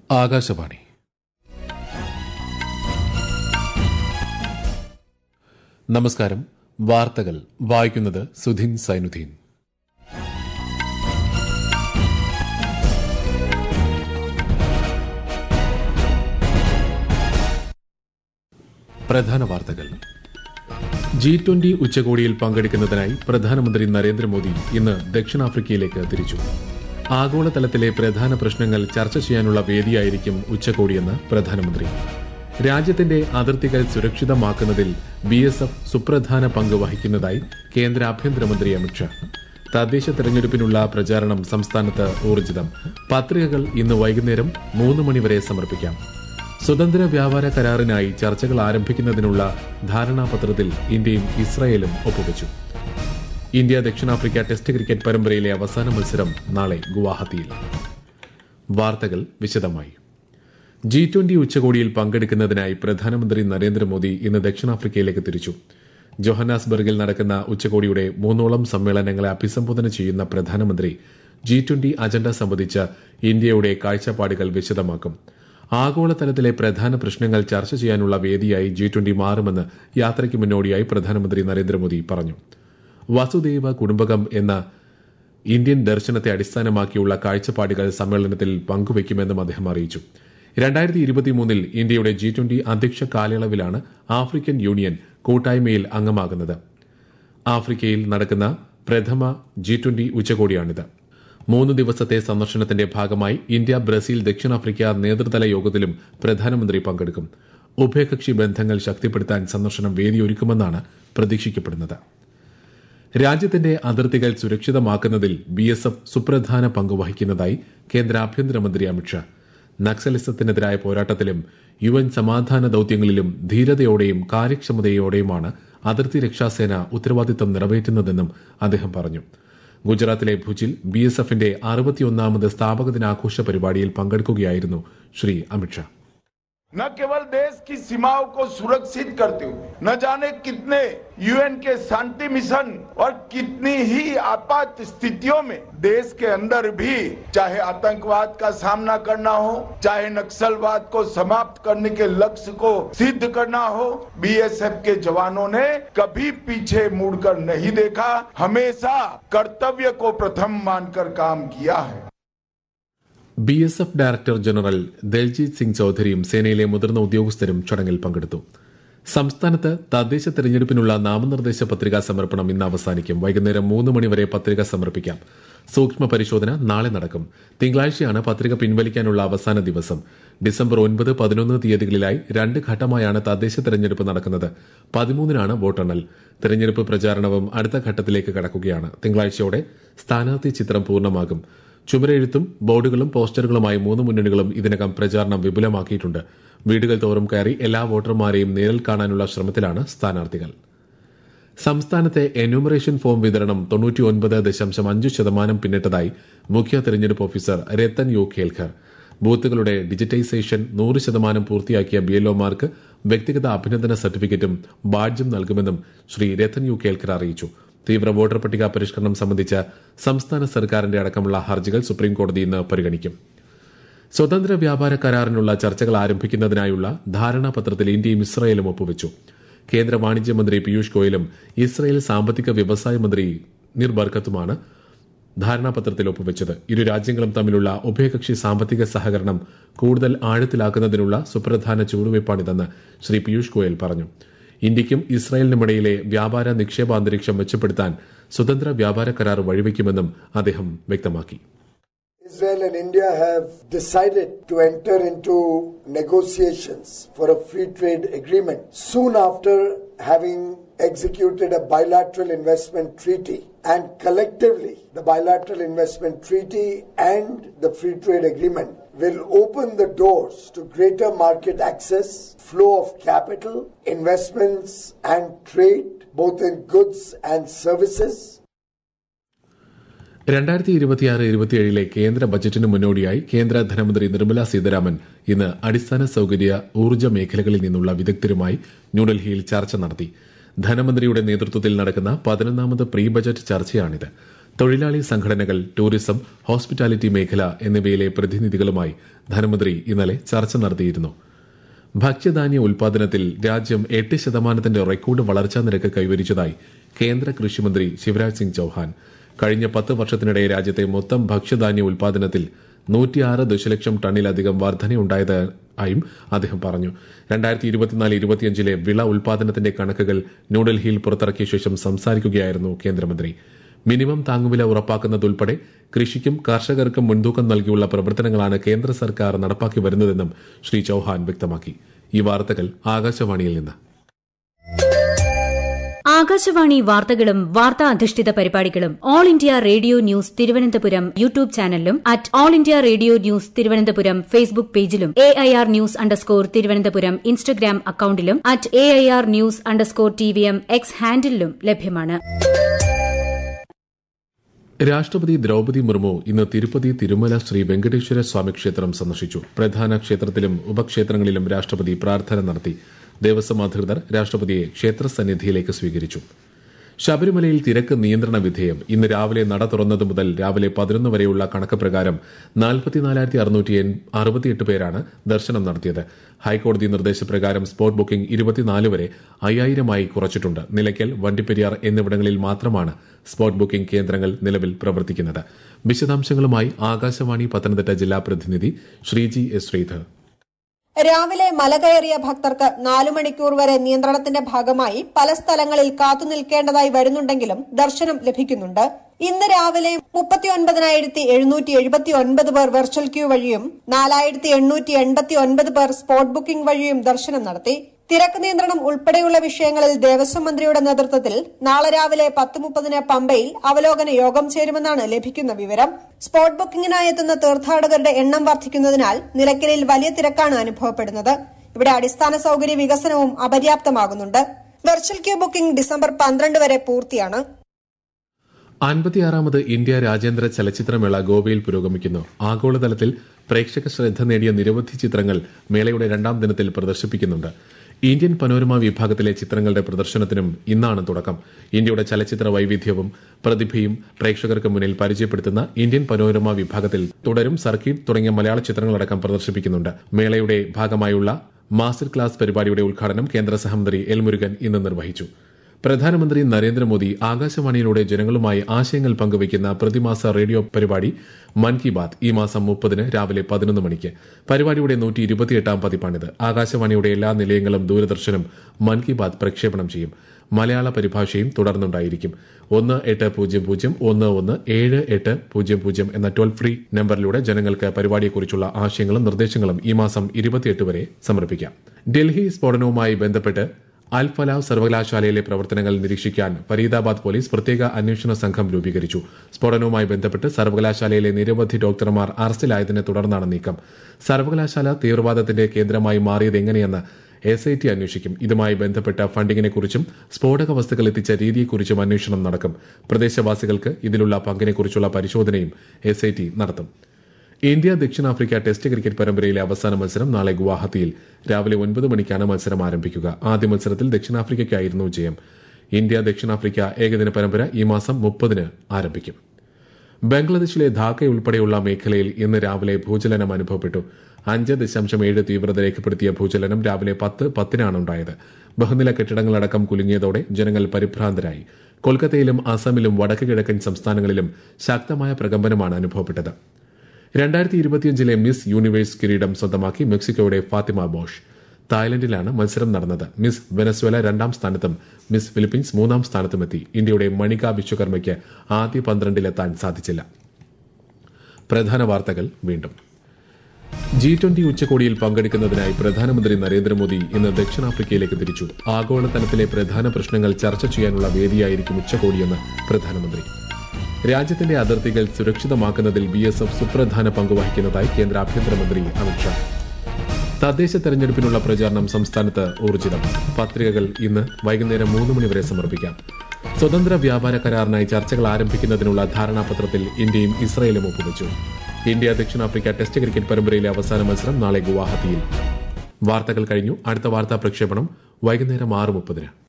ആകാശവാണി നമസ്കാരം വാർത്തകൾ വായിക്കുന്നത് സുധിൻ സൈനുദ്ദീൻ പ്രധാന വാർത്തകൾ ജി ട്വന്റി ഉച്ചകോടിയിൽ പങ്കെടുക്കുന്നതിനായി പ്രധാനമന്ത്രി നരേന്ദ്രമോദി ഇന്ന് ദക്ഷിണാഫ്രിക്കയിലേക്ക് തിരിച്ചു ആഗോളതലത്തിലെ പ്രധാന പ്രശ്നങ്ങൾ ചർച്ച ചെയ്യാനുള്ള വേദിയായിരിക്കും ഉച്ചകോടിയെന്ന് പ്രധാനമന്ത്രി രാജ്യത്തിന്റെ അതിർത്തികൾ സുരക്ഷിതമാക്കുന്നതിൽ ബി എസ് എഫ് സുപ്രധാന പങ്ക് വഹിക്കുന്നതായി കേന്ദ്ര ആഭ്യന്തരമന്ത്രി അമിത്ഷാ തദ്ദേശ തെരഞ്ഞെടുപ്പിനുള്ള പ്രചാരണം സംസ്ഥാനത്ത് ഊർജിതം പത്രികകൾ ഇന്ന് വൈകുന്നേരം മൂന്ന് മണിവരെ സമർപ്പിക്കാം സ്വതന്ത്ര വ്യാപാര കരാറിനായി ചർച്ചകൾ ആരംഭിക്കുന്നതിനുള്ള ധാരണാപത്രത്തിൽ ഇന്ത്യയും ഇസ്രായേലും ഒപ്പുവച്ചു ഇന്ത്യ ദക്ഷിണാഫ്രിക്ക ടെസ്റ്റ് ക്രിക്കറ്റ് പരമ്പരയിലെ അവസാന മത്സരം നാളെ ഗുവാഹത്തിയിൽ വാർത്തകൾ വിശദമായി ജി ട്വന്റി ഉച്ചകോടിയിൽ പങ്കെടുക്കുന്നതിനായി പ്രധാനമന്ത്രി നരേന്ദ്രമോദി ഇന്ന് ദക്ഷിണാഫ്രിക്കയിലേക്ക് തിരിച്ചു ജോഹന്നാസ്ബർഗിൽ നടക്കുന്ന ഉച്ചകോടിയുടെ മൂന്നോളം സമ്മേളനങ്ങളെ അഭിസംബോധന ചെയ്യുന്ന പ്രധാനമന്ത്രി ജി ട്വന്റി അജണ്ട സംബന്ധിച്ച ഇന്ത്യയുടെ കാഴ്ചപ്പാടുകൾ വിശദമാക്കും ആഗോളതലത്തിലെ പ്രധാന പ്രശ്നങ്ങൾ ചർച്ച ചെയ്യാനുള്ള വേദിയായി ജി ട്വന്റി മാറുമെന്ന് യാത്രയ്ക്ക് മുന്നോടിയായി പ്രധാനമന്ത്രി നരേന്ദ്രമോദി പറഞ്ഞു വസുദൈവ കുടുംബകം എന്ന ഇന്ത്യൻ ദർശനത്തെ അടിസ്ഥാനമാക്കിയുള്ള കാഴ്ചപ്പാടുകൾ സമ്മേളനത്തിൽ പങ്കുവയ്ക്കുമെന്നും അദ്ദേഹം അറിയിച്ചു രണ്ടായിരത്തി ഇരുപത്തിമൂന്നിൽ ഇന്ത്യയുടെ ജി ട്വന്റി അധ്യക്ഷ കാലയളവിലാണ് ആഫ്രിക്കൻ യൂണിയൻ കൂട്ടായ്മയിൽ അംഗമാകുന്നത് ആഫ്രിക്കയിൽ നടക്കുന്ന പ്രഥമ ജി ട്വന്റി ഉച്ചകോടിയാണിത് മൂന്ന് ദിവസത്തെ സന്ദർശനത്തിന്റെ ഭാഗമായി ഇന്ത്യ ബ്രസീൽ ദക്ഷിണാഫ്രിക്ക നേതൃതല യോഗത്തിലും പ്രധാനമന്ത്രി പങ്കെടുക്കും ഉഭയകക്ഷി ബന്ധങ്ങൾ ശക്തിപ്പെടുത്താൻ സന്ദർശനം വേദിയൊരുക്കുമെന്നാണ് പ്രതീക്ഷിക്കപ്പെടുന്നത് രാജ്യത്തിന്റെ അതിർത്തികൾ സുരക്ഷിതമാക്കുന്നതിൽ ബി എസ് എഫ് സുപ്രധാന പങ്ക് വഹിക്കുന്നതായി കേന്ദ്ര ആഭ്യന്തരമന്ത്രി അമിത്ഷാ നക്സലിസത്തിനെതിരായ പോരാട്ടത്തിലും യു എൻ സമാധാന ദൌത്യങ്ങളിലും ധീരതയോടെയും കാര്യക്ഷമതയോടെയുമാണ് അതിർത്തി രക്ഷാസേന ഉത്തരവാദിത്തം നിറവേറ്റുന്നതെന്നും അദ്ദേഹം പറഞ്ഞു ഗുജറാത്തിലെ ഭുജിൽ ബി എസ് എഫിന്റെ അറുപത്തിയൊന്നാമത് സ്ഥാപക ദിനാഘോഷ പരിപാടിയിൽ പങ്കെടുക്കുകയായിരുന്നു ശ്രീ അമിത്ഷാ न केवल देश की सीमाओं को सुरक्षित करते हुए न जाने कितने यूएन के शांति मिशन और कितनी ही आपात स्थितियों में देश के अंदर भी चाहे आतंकवाद का सामना करना हो चाहे नक्सलवाद को समाप्त करने के लक्ष्य को सिद्ध करना हो बीएसएफ के जवानों ने कभी पीछे मुड़कर नहीं देखा हमेशा कर्तव्य को प्रथम मानकर काम किया है B S F director general Daljeet Singh ചൌധരിയും സേനയിലെ മുതിർന്ന ഉദ്യോഗസ്ഥരും ചടങ്ങിൽ പങ്കെടുത്തു സംസ്ഥാനത്ത് തദ്ദേശ തെരഞ്ഞെടുപ്പിനുള്ള നാമനിർദ്ദേശ പത്രികാ സമർപ്പണം ഇന്ന് അവസാനിക്കും വൈകുന്നേരം മൂന്ന് മണിവരെ പത്രിക സമർപ്പിക്കാം സൂക്ഷ്മ പരിശോധന നാളെ നടക്കും തിങ്കളാഴ്ചയാണ് പത്രിക പിൻവലിക്കാനുള്ള അവസാന ദിവസം ഡിസംബർ ഒൻപത് പതിനൊന്ന് തീയതികളിലായി രണ്ട് ഘട്ടമായാണ് തദ്ദേശ തെരഞ്ഞെടുപ്പ് നടക്കുന്നത് പതിമൂന്നിനാണ് വോട്ടെണ്ണൽ തെരഞ്ഞെടുപ്പ് പ്രചാരണവും അടുത്ത ഘട്ടത്തിലേക്ക് കടക്കുകയാണ് തിങ്കളാഴ്ചയോടെ സ്ഥാനാർത്ഥി ചിത്രം പൂർണ്ണമാകും ചുമരെഴുത്തും ബോർഡുകളും പോസ്റ്ററുകളുമായി മൂന്ന് മുന്നണികളും ഇതിനകം പ്രചാരണം വിപുലമാക്കിയിട്ടുണ്ട് വീടുകൾ തോറും കയറി എല്ലാ വോട്ടർമാരെയും നേരിൽ കാണാനുള്ള ശ്രമത്തിലാണ് സ്ഥാനാർത്ഥികൾ സംസ്ഥാനത്തെ എന്യൂമറേഷൻ ഫോം വിതരണം തൊണ്ണൂറ്റിയൊൻപത് ദശാംശം അഞ്ച് ശതമാനം പിന്നിട്ടതായി മുഖ്യ തെരഞ്ഞെടുപ്പ് ഓഫീസർ രത്തൻ യു ഖേൽഖർ ബൂത്തുകളുടെ ഡിജിറ്റൈസേഷൻ നൂറ് ശതമാനം പൂർത്തിയാക്കിയ ബിഎൽഒമാർക്ക് വ്യക്തിഗത അഭിനന്ദന സർട്ടിഫിക്കറ്റും ബാഡ്ജും നൽകുമെന്നും ശ്രീ രത്തൻ യു കേൽക്കർ അറിയിച്ചു തീവ്ര വോട്ടർ പട്ടിക പരിഷ്കരണം സംബന്ധിച്ച സംസ്ഥാന സർക്കാരിന്റെ അടക്കമുള്ള ഹർജികൾ സുപ്രീംകോടതി ഇന്ന് പരിഗണിക്കും സ്വതന്ത്ര വ്യാപാര കരാറിനുള്ള ചർച്ചകൾ ആരംഭിക്കുന്നതിനായുള്ള ധാരണാപത്രത്തിൽ ഇന്ത്യയും ഇസ്രായേലും ഒപ്പുവച്ചു കേന്ദ്ര വാണിജ്യ മന്ത്രി പീയൂഷ് ഗോയലും ഇസ്രായേൽ സാമ്പത്തിക വ്യവസായ മന്ത്രി നിർ ബർക്കത്തുമാണ് ധാരണാപത്രത്തിൽ ഒപ്പുവെച്ചത് ഇരു രാജ്യങ്ങളും തമ്മിലുള്ള ഉഭയകക്ഷി സാമ്പത്തിക സഹകരണം കൂടുതൽ ആഴത്തിലാക്കുന്നതിനുള്ള സുപ്രധാന ചുവടുവയ്പ്പാണിതെന്ന് ശ്രീ പീയൂഷ് ഗോയൽ പറഞ്ഞു ഇന്ത്യയ്ക്കും ഇസ്രായേലിനുമിടയിലെ വ്യാപാര നിക്ഷേപ അന്തരീക്ഷം മെച്ചപ്പെടുത്താൻ സ്വതന്ത്ര വ്യാപാര കരാർ വഴിവെക്കുമെന്നും അദ്ദേഹം വ്യക്തമാക്കി Israel and India have decided to enter into negotiations for a free trade agreement soon after having executed a bilateral investment treaty. And collectively, the bilateral investment treaty and the free trade agreement will open the doors to greater market access, flow of capital, investments, and trade, both in goods and services. രണ്ടായിരത്തി ഇരുപത്തിയാറ് ഇരുപത്തിയേഴിലെ കേന്ദ്ര ബജറ്റിന് മുന്നോടിയായി കേന്ദ്ര ധനമന്ത്രി നിർമ്മല സീതാരാമൻ ഇന്ന് അടിസ്ഥാന സൌകര്യ ഊർജ്ജ മേഖലകളിൽ നിന്നുള്ള വിദഗ്ധരുമായി ന്യൂഡൽഹിയിൽ ചർച്ച നടത്തി ധനമന്ത്രിയുടെ നേതൃത്വത്തിൽ നടക്കുന്ന പതിനൊന്നാമത് പ്രീ ബജറ്റ് ചർച്ചയാണിത് തൊഴിലാളി സംഘടനകൾ ടൂറിസം ഹോസ്പിറ്റാലിറ്റി മേഖല എന്നിവയിലെ പ്രതിനിധികളുമായി ധനമന്ത്രി ഇന്നലെ ചർച്ച നടത്തിയിരുന്നു ഭക്ഷ്യധാന്യ ഉൽപാദനത്തിൽ രാജ്യം എട്ട് ശതമാനത്തിന്റെ റെക്കോർഡ് വളർച്ചാ നിരക്ക് കൈവരിച്ചതായി കേന്ദ്ര കൃഷിമന്ത്രി ശിവരാജ് സിംഗ് ചൌഹാൻ കഴിഞ്ഞ പത്ത് വർഷത്തിനിടെ രാജ്യത്തെ മൊത്തം ഭക്ഷ്യധാന്യ ഉൽപാദനത്തിൽ നൂറ്റിയാറ് ദശലക്ഷം ടണ്ണിലധികം വർധനയുണ്ടായതായും അദ്ദേഹം പറഞ്ഞു രണ്ടായിരത്തി ഇരുപത്തിനാല് ഇരുപത്തിയഞ്ചിലെ വിള ഉൽപാദനത്തിന്റെ കണക്കുകൾ ന്യൂഡൽഹിയിൽ പുറത്തിറക്കിയ ശേഷം സംസാരിക്കുകയായിരുന്നു കേന്ദ്രമന്ത്രി മിനിമം താങ്ങുവില ഉറപ്പാക്കുന്നതുൾപ്പെടെ കൃഷിക്കും കർഷകർക്കും മുൻതൂക്കം നൽകിയുള്ള പ്രവർത്തനങ്ങളാണ് കേന്ദ്ര സർക്കാർ നടപ്പാക്കി വരുന്നതെന്നും ശ്രീ ചൌഹാൻ വ്യക്തമാക്കി ഈ വാർത്തകൾ ആകാശവാണിയിൽ നിന്ന് ആകാശവാണി വാർത്തകളും വാർത്താ അധിഷ്ഠിത പരിപാടികളും All India Radio news Thiruvananthapuram YouTube ചാനലിലും at All India Radio news Thiruvananthapuram Facebook പേജിലും A I R news underscore Thiruvananthapuram Instagram അക്കൌണ്ടിലും at A I R news underscore T V M X ഹാൻഡിലും ലഭ്യമാണ് രാഷ്ട്രപതി ദ്രൌപതി മുർമു ഇന്ന് തിരുപ്പതി തിരുമല ശ്രീ വെങ്കടേശ്വര സ്വാമി ക്ഷേത്രം സന്ദർശിച്ചു പ്രധാന ക്ഷേത്രത്തിലും ഉപക്ഷേത്രങ്ങളിലും രാഷ്ട്രപതി പ്രാർത്ഥന നടത്തി ദേവസ്വം അധികൃതർ രാഷ്ട്രപതിയെ ക്ഷേത്രസന്നിധിയിലേക്ക് സ്വീകരിച്ചു ശബരിമലയിൽ തിരക്ക് നിയന്ത്രണ വിധേയം ഇന്ന് രാവിലെ നട തുറന്നതു മുതൽ രാവിലെ പതിനൊന്ന് വരെയുള്ള കണക്ക് പ്രകാരം നാൽപ്പത്തിനാലായിരത്തി അറുന്നൂറ്റി അറുപത്തിയെട്ട് പേരാണ് ദർശനം നടത്തിയത് ഹൈക്കോടതി നിർദ്ദേശപ്രകാരം സ്പോട്ട് ബുക്കിംഗ് ഇരുപത്തിനാല് വരെ അയ്യായിരമായി കുറച്ചിട്ടുണ്ട് നിലയ്ക്കൽ വണ്ടിപ്പെരിയാർ എന്നിവിടങ്ങളിൽ മാത്രമാണ് സ്പോട്ട് ബുക്കിംഗ് കേന്ദ്രങ്ങൾ നിലവിൽ പ്രവർത്തിക്കുന്നത് വിശദാംശങ്ങളുമായി ആകാശവാണി പത്തനംതിട്ട ജില്ലാ പ്രതിനിധി ശ്രീജി എസ് ശ്രീധർ രാവിലെ മല കയറിയ ഭക്തർക്ക് നാലു മണിക്കൂർ വരെ നിയന്ത്രണത്തിന്റെ ഭാഗമായി പല സ്ഥലങ്ങളിൽ കാത്തുനിൽക്കേണ്ടതായി വരുന്നുണ്ടെങ്കിലും ദർശനം ലഭിക്കുന്നുണ്ട് ഇന്ന് രാവിലെ മുപ്പത്തിയൊൻപതിനായിരത്തി എഴുന്നൂറ്റി എഴുപത്തി ഒൻപത് പേർ വെർച്വൽ ക്യൂ വഴിയും നാലായിരത്തി എണ്ണൂറ്റി എൺപത്തി ഒൻപത് പേർ സ്പോട്ട് ബുക്കിംഗ് വഴിയും ദർശനം നടത്തി തിരക്ക് നിയന്ത്രണം ഉൾപ്പെടെയുള്ള വിഷയങ്ങളിൽ ദേവസ്വം മന്ത്രിയുടെ നേതൃത്വത്തിൽ നാളെ രാവിലെ പത്ത് മുപ്പതിന് പമ്പയിൽ അവലോകന യോഗം ചേരുമെന്നാണ് ലഭിക്കുന്ന വിവരം സ്പോട്ട് ബുക്കിംഗിനായി എത്തുന്ന തീർത്ഥാടകരുടെ എണ്ണം വർദ്ധിക്കുന്നതിനാൽ നിലയ്ക്കലിൽ വലിയ തിരക്കാണ് അനുഭവപ്പെടുന്നത് ഇവിടെ അടിസ്ഥാന സൌകര്യ വികസനവും അപര്യാപ്തമാകുന്നുണ്ട് വെർച്വൽ ക്യൂ ബുക്കിംഗ് ഡിസംബർ പന്ത്രണ്ട് വരെ പൂർത്തിയാണ് അൻപത്തിയാറാമത് ഇന്ത്യ രാജ്യാന്തര ചലച്ചിത്രമേള ഗോവയിൽ പുരോഗമിക്കുന്നു ആഗോളതലത്തിൽ പ്രേക്ഷക ശ്രദ്ധ നേടിയ നിരവധി ചിത്രങ്ങൾ മേളയുടെ രണ്ടാം ദിനത്തിൽ പ്രദർശിപ്പിക്കുന്നുണ്ട് ഇന്ത്യൻ പനോരമ വിഭാഗത്തിലെ ചിത്രങ്ങളുടെ പ്രദർശനത്തിനും ഇന്നാണ് തുടക്കം ഇന്ത്യയുടെ ചലച്ചിത്ര വൈവിധ്യവും പ്രതിഭയും പ്രേക്ഷകർക്ക് മുന്നിൽ പരിചയപ്പെടുത്തുന്ന ഇന്ത്യൻ പനോരമ വിഭാഗത്തിൽ തുടരും സർക്കിട്ട് തുടങ്ങിയ മലയാള ചിത്രങ്ങളടക്കം പ്രദർശിപ്പിക്കുന്നുണ്ട് മേളയുടെ ഭാഗമായുള്ള മാസ്റ്റർ ക്ലാസ് പരിപാടിയുടെ ഉദ്ഘാടനം കേന്ദ്ര സഹമന്ത്രി എൽ മുരുകൻ ഇന്ന് നിർവഹിച്ചു പ്രധാനമന്ത്രി നരേന്ദ്രമോദി ആകാശവാണിയിലൂടെ ജനങ്ങളുമായി ആശയങ്ങൾ പങ്കുവയ്ക്കുന്ന പ്രതിമാസ റേഡിയോ പരിപാടി മൻ കി ബാത് ഈ മാസം മുപ്പതിന് രാവിലെ പതിനൊന്ന് മണിക്ക് പരിപാടിയുടെ നൂറ്റി ഇരുപത്തിയെട്ടാം പതിപ്പാണിത് ആകാശവാണിയുടെ എല്ലാ നിലയങ്ങളും ദൂരദർശനും മൻ കി ബാത് പ്രക്ഷേപണം ചെയ്യും മലയാള പരിഭാഷയും തുടർന്നുണ്ടായിരിക്കും ഒന്ന് എട്ട് പൂജ്യം പൂജ്യം ഒന്ന് ഒന്ന് ഏഴ് എട്ട് പൂജ്യം പൂജ്യം എന്ന ടോൾ ഫ്രീ നമ്പറിലൂടെ ജനങ്ങൾക്ക് പരിപാടിയെക്കുറിച്ചുള്ള ആശയങ്ങളും നിർദ്ദേശങ്ങളും ഈ മാസം ഇരുപത്തിയെട്ട് വരെ സമർപ്പിക്കാം ഡൽഹി സ്ഫോടനവുമായി ബന്ധപ്പെട്ട് അൽ ഫലാഹ് സർവകലാശാലയിലെ പ്രവർത്തനങ്ങൾ നിരീക്ഷിക്കാൻ ഫരീദാബാദ് പോലീസ് പ്രത്യേക അന്വേഷണ സംഘം രൂപീകരിച്ചു സ്ഫോടനവുമായി ബന്ധപ്പെട്ട് സർവകലാശാലയിലെ നിരവധി ഡോക്ടർമാർ അറസ്റ്റിലായതിനെ തുടർന്നാണ് നീക്കം സർവകലാശാല തീവ്രവാദത്തിന്റെ കേന്ദ്രമായി മാറിയത് എങ്ങനെയെന്ന് എസ് ഐ ടി അന്വേഷിക്കും ഇതുമായി ബന്ധപ്പെട്ട ഫണ്ടിങ്ങിനെക്കുറിച്ചും സ്ഫോടക വസ്തുക്കൾ എത്തിച്ച രീതിയെക്കുറിച്ചും അന്വേഷണം നടക്കും പ്രദേശവാസികൾക്ക് ഇതിലുള്ള പങ്കിനെക്കുറിച്ചുള്ള പരിശോധനയും എസ് ഐ ടി നടത്തും ഇന്ത്യ ദക്ഷിണാഫ്രിക്ക ടെസ്റ്റ് ക്രിക്കറ്റ് പരമ്പരയിലെ അവസാന മത്സരം നാളെ ഗുവാഹത്തിയിൽ രാവിലെ ഒൻപത് മണിക്കാണ് മത്സരം ആരംഭിക്കുക ആദ്യ മത്സരത്തിൽ ദക്ഷിണാഫ്രിക്കയ്ക്കായിരുന്നു ജയം ഇന്ത്യ ദക്ഷിണാഫ്രിക്ക ഏകദിന പരമ്പര ഈ മാസം മുപ്പതിന് ആരംഭിക്കും ബംഗ്ലാദേശിലെ ധാക്ക ഉൾപ്പെടെയുള്ള മേഖലയിൽ ഇന്ന് രാവിലെ ഭൂചലനം അനുഭവപ്പെട്ടു അഞ്ച് ദശാംശം ഏഴ് തീവ്രത രേഖപ്പെടുത്തിയ ഭൂചലനം രാവിലെ പത്ത് പത്തിനാണ് ഉണ്ടായത് ബഹുനില കെട്ടിടങ്ങളടക്കം കുലുങ്ങിയതോടെ ജനങ്ങൾ പരിഭ്രാന്തരായി കൊൽക്കത്തയിലും അസമിലും വടക്ക് കിഴക്കൻ സംസ്ഥാനങ്ങളിലും ശക്തമായ പ്രകമ്പനമാണ് അനുഭവപ്പെട്ടത് രണ്ടായിരത്തി ഇരുപത്തിയഞ്ചിലെ മിസ് യൂണിവേഴ്സ് കിരീടം സ്വന്തമാക്കി മെക്സിക്കോയുടെ ഫാത്തിമ ബോഷ് തായ്ലൻഡിലാണ് മത്സരം നടന്നത് മിസ് വെനസ്വേല രണ്ടാം സ്ഥാനത്തും മിസ് ഫിലിപ്പീൻസ് മൂന്നാം സ്ഥാനത്തുമെത്തി ഇന്ത്യയുടെ മണിക വിശ്വകർമ്മയ്ക്ക് ആദ്യ പന്ത്രണ്ടിലെത്താൻ സാധിച്ചില്ല പ്രധാന വാർത്തകൾ വീണ്ടും ജി ട്വന്റി ഉച്ചകോടിയിൽ പങ്കെടുക്കുന്നതിനായി പ്രധാനമന്ത്രി നരേന്ദ്രമോദി ഇന്ന് ദക്ഷിണാഫ്രിക്കയിലേക്ക് തിരിച്ചു ആഗോളതലത്തിലെ പ്രധാന പ്രശ്നങ്ങൾ ചർച്ച ചെയ്യാനുള്ള വേദിയായിരിക്കും ഉച്ചകോടിയെന്ന് പ്രധാനമന്ത്രി രാജ്യത്തിന്റെ അതിർത്തികൾ സുരക്ഷിതമാക്കുന്നതിൽ ബി എസ് എഫ് സുപ്രധാന പങ്കുവഹിക്കുന്നതായി കേന്ദ്ര ആഭ്യന്തരമന്ത്രി അമിത്ഷാ തദ്ദേശ തെരഞ്ഞെടുപ്പിനുള്ള പ്രചാരണം സംസ്ഥാനത്ത് ഊർജിതം പത്രികകൾ ഇന്ന് വൈകുന്നേരം മൂന്ന് മണിവരെ സമർപ്പിക്കാം സ്വതന്ത്ര വ്യാപാര കരാറിനായി ചർച്ചകൾ ആരംഭിക്കുന്നതിനുള്ള ധാരണാപത്രത്തിൽ ഇന്ത്യയും ഇസ്രയേലും ഒപ്പുവച്ചു ഇന്ത്യ ദക്ഷിണാഫ്രിക്ക ടെസ്റ്റ് ക്രിക്കറ്റ് പരമ്പരയിലെ അവസാന മത്സരം നാളെ ഗുവാഹത്തിയിൽ വാർത്തകൾ കഴിഞ്ഞു അടുത്ത വാർത്താ പ്രക്ഷേപണം വൈകുന്നേരം ആറ് മുപ്പതിന്